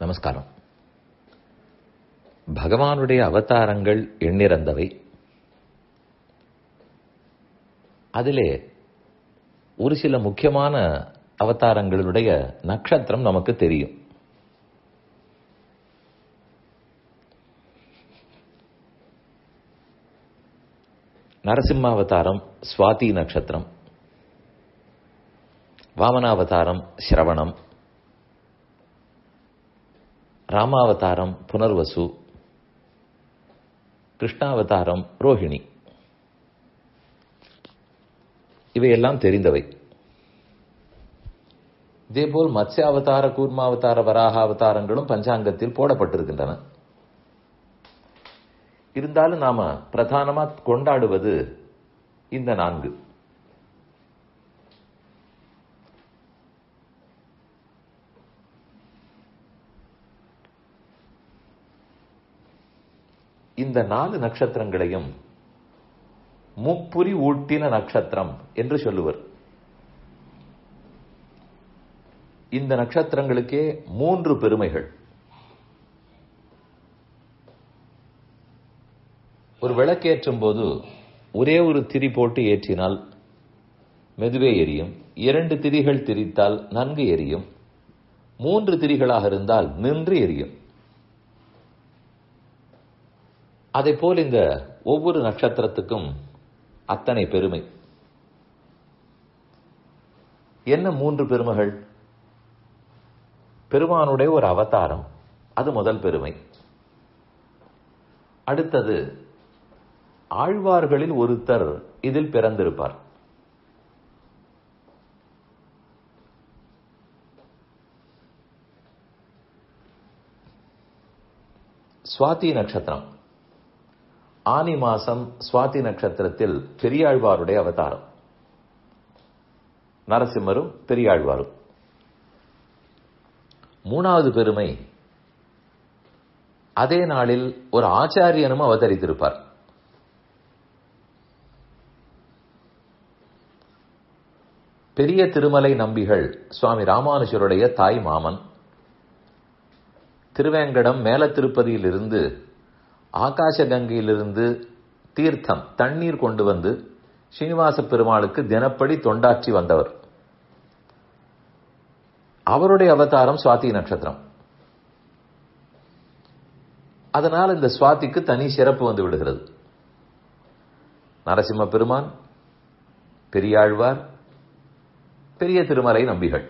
நமஸ்காரம் பகவானுடைய அவதாரங்கள் எண்ணிறந்தவை அதிலே ஒரு சில முக்கியமான அவதாரங்களுடைய நட்சத்திரம் நமக்கு தெரியும் நரசிம்மாவதாரம் சுவாதி நட்சத்திரம் வாமனாவதாரம் சிரவணம் ராமாவதாரம் புனர்வசு கிருஷ்ணாவதாரம் ரோஹிணி இவையெல்லாம் தெரிந்தவை இதேபோல் மத்ஸ்யாவதார கூர்மாவதார வராக அவதாரங்களும் பஞ்சாங்கத்தில் போடப்பட்டிருக்கின்றன இருந்தாலும் நாம பிரதானமா கொண்டாடுவது இந்த நான்கு இந்த நாலு நட்சத்திரங்களையும் முப்புரி ஊட்டின நட்சத்திரம் என்று சொல்லுவர் இந்த நட்சத்திரங்களுக்கே மூன்று பெருமைகள் ஒரு விளக்கேற்றும் போது ஒரே ஒரு திரி போட்டு ஏற்றினால் மெதுவே எரியும் இரண்டு திரிகள் திரித்தால் நன்கு எரியும் மூன்று திரிகளாக இருந்தால் நின்று எரியும் அதை போல் இந்த ஒவ்வொரு நட்சத்திரத்துக்கும் அத்தனை பெருமை என்ன மூன்று பெருமைகள் பெருமானுடைய ஒரு அவதாரம் அது முதல் பெருமை அடுத்தது ஆழ்வார்களில் ஒருத்தர் இதில் பிறந்திருப்பார் சுவாதி நட்சத்திரம் ஆனி மாசம் சுவாதி நட்சத்திரத்தில் பெரியாழ்வாருடைய அவதாரம் நரசிம்மரும் பெரியாழ்வாரும் மூணாவது பெருமை அதே நாளில் ஒரு ஆச்சாரியனும் அவதரித்திருப்பார் பெரிய திருமலை நம்பிகள் சுவாமி ராமானுஜருடைய தாய் மாமன் திருவேங்கடம் மேல திருப்பதியிலிருந்து ஆகாச கங்கையிலிருந்து தீர்த்தம் தண்ணீர் கொண்டு வந்து ஸ்ரீனிவாச பெருமாளுக்கு தினப்படி தொண்டாற்றி வந்தவர் அவருடைய அவதாரம் சுவாதி நட்சத்திரம் அதனால் இந்த சுவாதிக்கு தனி சிறப்பு வந்து விடுகிறது நரசிம்ம பெருமான் பெரியாழ்வார் பெரிய திருமலை நம்பிகள்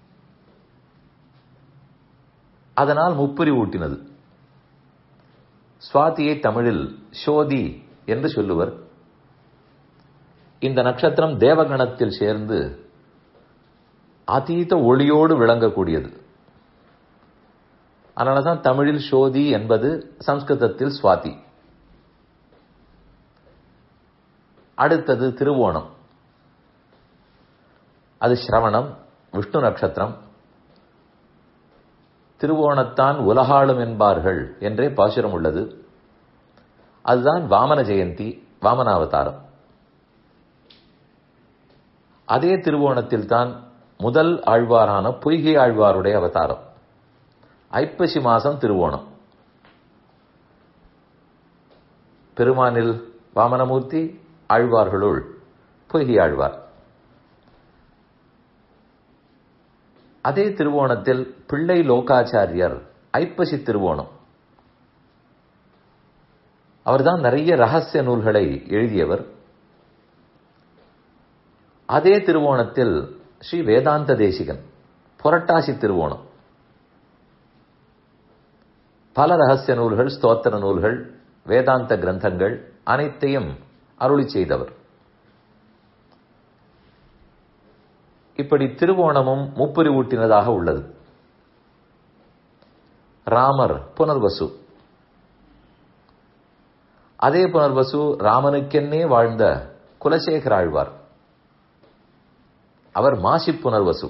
அதனால் முப்புரி ஊட்டினது சுவாதியை தமிழில் ஷோதி என்று சொல்லுவர் இந்த நட்சத்திரம் தேவகணத்தில் சேர்ந்து அதீத ஒளியோடு விளங்கக்கூடியது அதனாலதான் தமிழில் ஷோதி என்பது சம்ஸ்கிருதத்தில் சுவாதி அடுத்தது திருவோணம் அது சிரவணம் விஷ்ணு நட்சத்திரம் திருவோணத்தான் உலகாளும் என்பார்கள் என்றே பாசுரம் உள்ளது அதுதான் வாமன ஜெயந்தி வாமனாவதாரம் அதே திருவோணத்தில் தான் முதல் ஆழ்வாரான பொய்கை ஆழ்வாருடைய அவதாரம் ஐப்பசி மாசம் திருவோணம் பெருமானில் வாமனமூர்த்தி ஆழ்வார்களுள் பொய்கை ஆழ்வார் அதே திருவோணத்தில் பிள்ளை லோகாச்சாரியர் ஐப்பசி திருவோணம் அவர்தான் நிறைய ரகசிய நூல்களை எழுதியவர் அதே திருவோணத்தில் ஸ்ரீ வேதாந்த தேசிகன் புரட்டாசி திருவோணம் பல ரகசிய நூல்கள் ஸ்தோத்திர நூல்கள் வேதாந்த கிரந்தங்கள் அனைத்தையும் அருளி செய்தவர் இப்படி திருவோணமும் முப்புரி ஊட்டினதாக உள்ளது ராமர் புனர்வசு அதே புனர்வசு ராமனுக்கென்னே வாழ்ந்த குலசேகர ஆழ்வார் அவர் மாசி புனர்வசு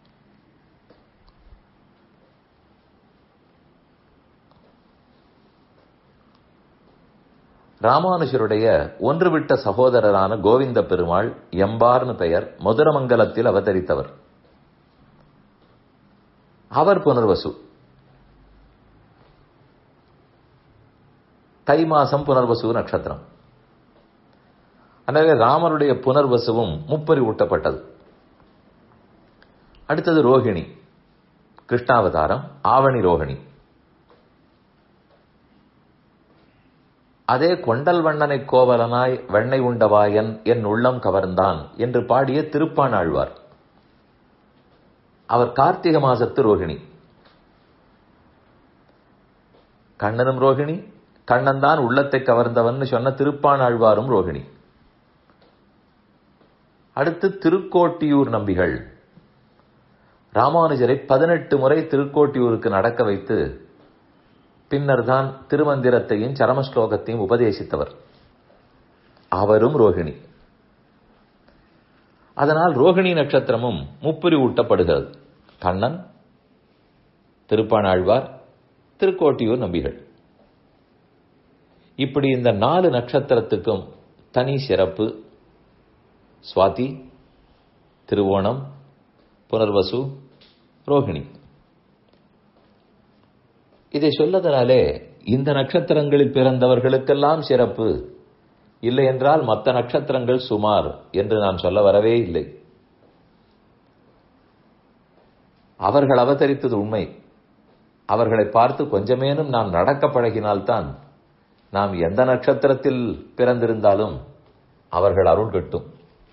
ராமானுஜருடைய ஒன்றுவிட்ட சகோதரரான கோவிந்த பெருமாள் எம்பார்னு பெயர் மதுரமங்கலத்தில் அவதரித்தவர் அவர் புனர்வசு தை மாசம் புனர்வசு நட்சத்திரம் எனவே ராமருடைய புனர்வசுவும் முப்பறி ஊட்டப்பட்டது அடுத்தது ரோகிணி கிருஷ்ணாவதாரம் ஆவணி ரோகிணி அதே கொண்டல் வண்ணனை கோவலனாய் வெண்ணை உண்டவாயன் என் உள்ளம் கவர்ந்தான் என்று பாடிய திருப்பானாழ்வார் அவர் கார்த்திகை மாசத்து ரோகிணி கண்ணனும் ரோகிணி கண்ணன் தான் உள்ளத்தை கவர்ந்தவன் சொன்ன திருப்பானாழ்வாரும் ரோகிணி அடுத்து திருக்கோட்டியூர் நம்பிகள் ராமானுஜரை பதினெட்டு முறை திருக்கோட்டியூருக்கு நடக்க வைத்து பின்னர் தான் திருமந்திரத்தையும் சரமஸ்லோகத்தையும் உபதேசித்தவர் அவரும் ரோகிணி அதனால் ரோகிணி நட்சத்திரமும் முப்புரி ஊட்டப்படுகிறது கண்ணன் திருப்பானாழ்வார் திருக்கோட்டியூர் நம்பிகள் இப்படி இந்த நாலு நட்சத்திரத்துக்கும் தனி சிறப்பு சுவாதி திருவோணம் புனர்வசு ரோகிணி இதை சொல்லதனாலே இந்த நட்சத்திரங்களில் பிறந்தவர்களுக்கெல்லாம் சிறப்பு இல்லை என்றால் மற்ற நட்சத்திரங்கள் சுமார் என்று நான் சொல்ல வரவே இல்லை அவர்கள் அவதரித்தது உண்மை அவர்களை பார்த்து கொஞ்சமேனும் நாம் நடக்க பழகினால்தான் நாம் எந்த நட்சத்திரத்தில் பிறந்திருந்தாலும் அவர்கள் அருள் கட்டும்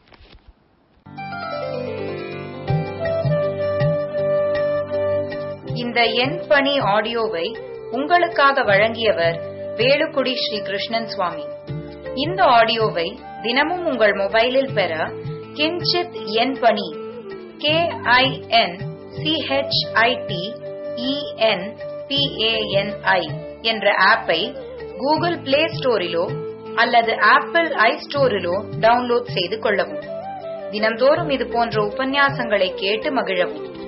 இந்த எண் பணி ஆடியோவை உங்களுக்காக வழங்கியவர் வேலுக்குடி ஸ்ரீ கிருஷ்ணன் சுவாமி இந்த ஆடியோவை தினமும் உங்கள் மொபைலில் பெற கிஞ்சித் எண் பணி கே ஐ என் சிஹெச்ஐடி இஎன் பிஏஎன்ஐ என்ற ஆப்பை கூகுள் பிளே ஸ்டோரிலோ அல்லது ஆப்பிள் ஐ ஸ்டோரிலோ டவுன்லோட் செய்து கொள்ளவும் தினம்தோறும் இது போன்ற உபன்யாசங்களை கேட்டு மகிழவும்